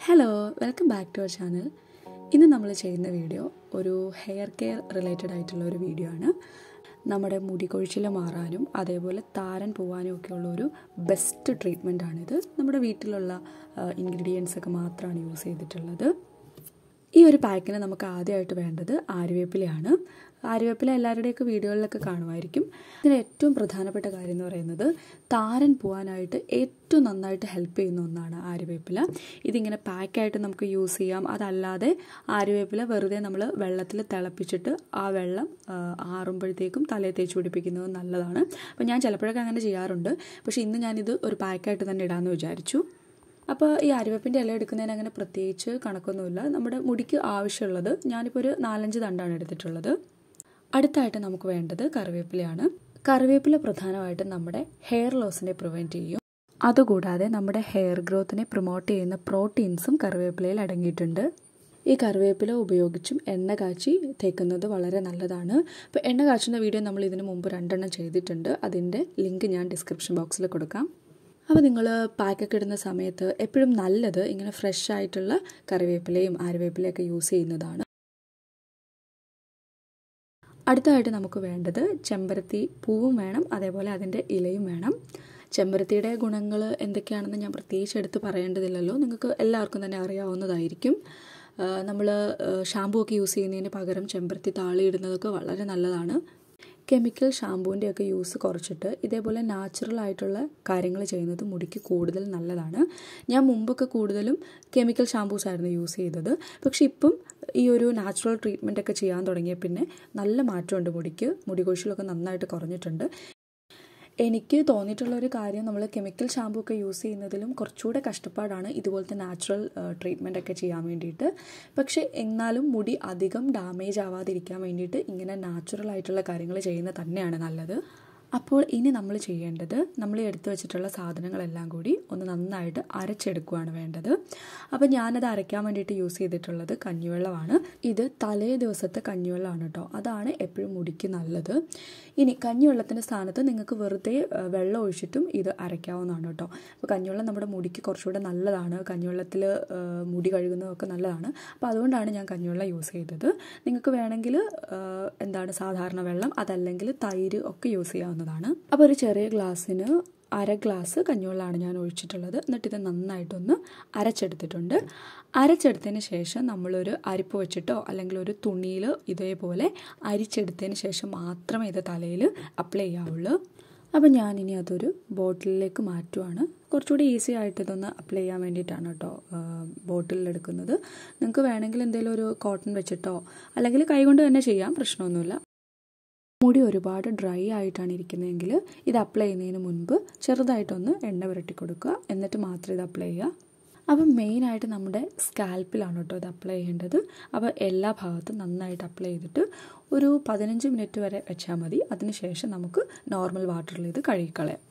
hello welcome back to our channel ഇന്ന് നമ്മൾ ചെയ്യുന്ന വീഡിയോ ഒരു ഹെയർ കെയർ റിലേറ്റഡ് ആയിട്ടുള്ള ഒരു വീഡിയോ ആണ് നമ്മുടെ മുടി കൊഴിച്ചിൽ മാറാനും അതേപോലെ താരൻ പോകാനും ഒക്കെയുള്ള ഒരു ബെസ്റ്റ് ട്രീറ്റ്മെൻ്റ് ആണിത് നമ്മുടെ വീട്ടിലുള്ള ഇൻഗ്രീഡിയൻസ് ഒക്കെ മാത്രമാണ് യൂസ് ചെയ്തിട്ടുള്ളത് ഈ ഒരു പാക്കിന് നമുക്ക് ആദ്യമായിട്ട് വേണ്ടത് ആര്യവേപ്പിലയാണ് ആര്യവേപ്പില എല്ലാവരുടെയൊക്കെ വീഡിയോകളിലൊക്കെ കാണുമായിരിക്കും ഇതിന് ഏറ്റവും പ്രധാനപ്പെട്ട കാര്യം എന്ന് പറയുന്നത് താരൻ പോകാനായിട്ട് ഏറ്റവും നന്നായിട്ട് ഹെൽപ്പ് ചെയ്യുന്ന ഒന്നാണ് ആര്യവേപ്പില ഇതിങ്ങനെ പാക്കായിട്ട് നമുക്ക് യൂസ് ചെയ്യാം അതല്ലാതെ ആര്യവേപ്പില വെറുതെ നമ്മൾ വെള്ളത്തിൽ തിളപ്പിച്ചിട്ട് ആ വെള്ളം ആറുമ്പോഴത്തേക്കും തലയിൽ തേച്ച് പിടിപ്പിക്കുന്നത് നല്ലതാണ് അപ്പോൾ ഞാൻ ചിലപ്പോഴൊക്കെ അങ്ങനെ ചെയ്യാറുണ്ട് പക്ഷേ ഇന്ന് ഞാനിത് ഒരു പാക്കായിട്ട് തന്നെ ഇടാമെന്ന് വിചാരിച്ചു അപ്പോൾ ഈ അരിവേപ്പിൻ്റെ ഇല എടുക്കുന്നതിന് അങ്ങനെ പ്രത്യേകിച്ച് കണക്കൊന്നുമില്ല നമ്മുടെ മുടിക്ക് ആവശ്യമുള്ളത് ഞാനിപ്പോൾ ഒരു നാലഞ്ച് തണ്ടാണ് എടുത്തിട്ടുള്ളത് അടുത്തായിട്ട് നമുക്ക് വേണ്ടത് കറിവേപ്പിലയാണ് കറിവേപ്പില പ്രധാനമായിട്ടും നമ്മുടെ ഹെയർ ലോസിനെ പ്രിവെൻറ്റ് ചെയ്യും അതുകൂടാതെ നമ്മുടെ ഹെയർ ഗ്രോത്തിനെ പ്രൊമോട്ട് ചെയ്യുന്ന പ്രോട്ടീൻസും കറിവേപ്പിലയിൽ അടങ്ങിയിട്ടുണ്ട് ഈ കറിവേപ്പില ഉപയോഗിച്ചും എണ്ണ കാച്ചി തേക്കുന്നത് വളരെ നല്ലതാണ് അപ്പോൾ എണ്ണ കാച്ചുന്ന വീഡിയോ നമ്മൾ ഇതിനു മുമ്പ് രണ്ടെണ്ണം ചെയ്തിട്ടുണ്ട് അതിൻ്റെ ലിങ്ക് ഞാൻ ഡിസ്ക്രിപ്ഷൻ ബോക്സിൽ കൊടുക്കാം അപ്പോൾ നിങ്ങൾ പാക്കൊക്കെ ഇടുന്ന സമയത്ത് എപ്പോഴും നല്ലത് ഇങ്ങനെ ഫ്രഷ് ആയിട്ടുള്ള കറിവേപ്പിലയും ആര്യവേപ്പിലയൊക്കെ യൂസ് ചെയ്യുന്നതാണ് അടുത്തതായിട്ട് നമുക്ക് വേണ്ടത് ചെമ്പരത്തി പൂവും വേണം അതേപോലെ അതിൻ്റെ ഇലയും വേണം ചെമ്പരത്തിയുടെ ഗുണങ്ങൾ എന്തൊക്കെയാണെന്ന് ഞാൻ പ്രത്യേകിച്ച് എടുത്ത് പറയേണ്ടതില്ലല്ലോ നിങ്ങൾക്ക് എല്ലാവർക്കും തന്നെ അറിയാവുന്നതായിരിക്കും നമ്മൾ ഷാമ്പൂ ഒക്കെ യൂസ് ചെയ്യുന്നതിന് പകരം ചെമ്പരത്തി താളി ഇടുന്നതൊക്കെ വളരെ നല്ലതാണ് കെമിക്കൽ ഷാമ്പൂവിൻ്റെ ഒക്കെ യൂസ് കുറച്ചിട്ട് ഇതേപോലെ നാച്ചുറൽ ആയിട്ടുള്ള കാര്യങ്ങൾ ചെയ്യുന്നത് മുടിക്ക് കൂടുതൽ നല്ലതാണ് ഞാൻ മുമ്പൊക്കെ കൂടുതലും കെമിക്കൽ ഷാമ്പൂസ് ആയിരുന്നു യൂസ് ചെയ്തത് പക്ഷെ ഇപ്പം ഈ ഒരു നാച്ചുറൽ ട്രീറ്റ്മെൻ്റ് ഒക്കെ ചെയ്യാൻ തുടങ്ങിയ പിന്നെ നല്ല മാറ്റമുണ്ട് മുടിക്ക് മുടി കൊഴിച്ചിലൊക്കെ നന്നായിട്ട് കുറഞ്ഞിട്ടുണ്ട് എനിക്ക് തോന്നിയിട്ടുള്ള ഒരു കാര്യം നമ്മൾ കെമിക്കൽ ഷാമ്പൂ ഒക്കെ യൂസ് ചെയ്യുന്നതിലും കുറച്ചുകൂടെ കഷ്ടപ്പാടാണ് ഇതുപോലത്തെ നാച്ചുറൽ ട്രീറ്റ്മെൻ്റ് ഒക്കെ ചെയ്യാൻ വേണ്ടിയിട്ട് പക്ഷേ എന്നാലും മുടി അധികം ഡാമേജ് ആവാതിരിക്കാൻ വേണ്ടിയിട്ട് ഇങ്ങനെ നാച്ചുറൽ ആയിട്ടുള്ള കാര്യങ്ങൾ ചെയ്യുന്നത് തന്നെയാണ് നല്ലത് അപ്പോൾ ഇനി നമ്മൾ ചെയ്യേണ്ടത് നമ്മൾ എടുത്തു വെച്ചിട്ടുള്ള സാധനങ്ങളെല്ലാം കൂടി ഒന്ന് നന്നായിട്ട് അരച്ചെടുക്കുകയാണ് വേണ്ടത് അപ്പോൾ ഞാനത് അരയ്ക്കാൻ വേണ്ടിയിട്ട് യൂസ് ചെയ്തിട്ടുള്ളത് കഞ്ഞിവെള്ളമാണ് ഇത് തലേ ദിവസത്തെ കഞ്ഞിവെള്ളമാണ് കേട്ടോ അതാണ് എപ്പോഴും മുടിക്ക് നല്ലത് ഇനി കഞ്ഞിവെള്ളത്തിൻ്റെ സ്ഥാനത്ത് നിങ്ങൾക്ക് വെറുതെ വെള്ളം ഒഴിച്ചിട്ടും ഇത് അരയ്ക്കാവുന്നതാണ് കേട്ടോ അപ്പോൾ കഞ്ഞിവെള്ളം നമ്മുടെ മുടിക്ക് കുറച്ചുകൂടെ നല്ലതാണ് കഞ്ഞിവെള്ളത്തിൽ മുടി കഴുകുന്നതൊക്കെ നല്ലതാണ് അപ്പോൾ അതുകൊണ്ടാണ് ഞാൻ കഞ്ഞിവെള്ളം യൂസ് ചെയ്തത് നിങ്ങൾക്ക് വേണമെങ്കിൽ എന്താണ് സാധാരണ വെള്ളം അതല്ലെങ്കിൽ തൈര് ഒക്കെ യൂസ് ചെയ്യാവുന്നതാണ് അപ്പോൾ ഒരു ചെറിയ ഗ്ലാസ്സിന് അര ഗ്ലാസ് കഞ്ഞിവെള്ളമാണ് ഞാൻ ഒഴിച്ചിട്ടുള്ളത് എന്നിട്ട് ഇത് നന്നായിട്ടൊന്ന് അരച്ചെടുത്തിട്ടുണ്ട് അരച്ചെടുത്തതിന് ശേഷം നമ്മളൊരു അരിപ്പ് വെച്ചിട്ടോ അല്ലെങ്കിൽ ഒരു തുണിയിൽ ഇതേപോലെ അരിച്ചെടുത്തതിന് ശേഷം മാത്രമേ ഇത് തലയിൽ അപ്ലൈ ചെയ്യാവുള്ളൂ അപ്പോൾ ഞാനിനി അതൊരു ബോട്ടിലിലേക്ക് മാറ്റുവാണ് കുറച്ചുകൂടി ഈസി ആയിട്ട് ഇതൊന്ന് അപ്ലൈ ചെയ്യാൻ വേണ്ടിയിട്ടാണ് കേട്ടോ ബോട്ടിലിൽ എടുക്കുന്നത് നിങ്ങൾക്ക് വേണമെങ്കിൽ എന്തെങ്കിലും ഒരു കോട്ടൺ വെച്ചിട്ടോ അല്ലെങ്കിൽ കൈകൊണ്ട് തന്നെ ചെയ്യാം പ്രശ്നമൊന്നുമില്ല മുടി ഒരുപാട് ഡ്രൈ ആയിട്ടാണ് ഇരിക്കുന്നതെങ്കിൽ ഇത് അപ്ലൈ ചെയ്യുന്നതിന് മുൻപ് ചെറുതായിട്ടൊന്ന് എണ്ണ പുരട്ടി കൊടുക്കുക എന്നിട്ട് മാത്രം ഇത് അപ്ലൈ ചെയ്യുക അപ്പം മെയിനായിട്ട് നമ്മുടെ സ്കാൽപ്പിലാണ് കേട്ടോ ഇത് അപ്ലൈ ചെയ്യേണ്ടത് അപ്പോൾ എല്ലാ ഭാഗത്തും നന്നായിട്ട് അപ്ലൈ ചെയ്തിട്ട് ഒരു പതിനഞ്ച് മിനിറ്റ് വരെ വെച്ചാൽ മതി അതിനുശേഷം നമുക്ക് നോർമൽ വാട്ടറിൽ ഇത് കഴുകിക്കളയാം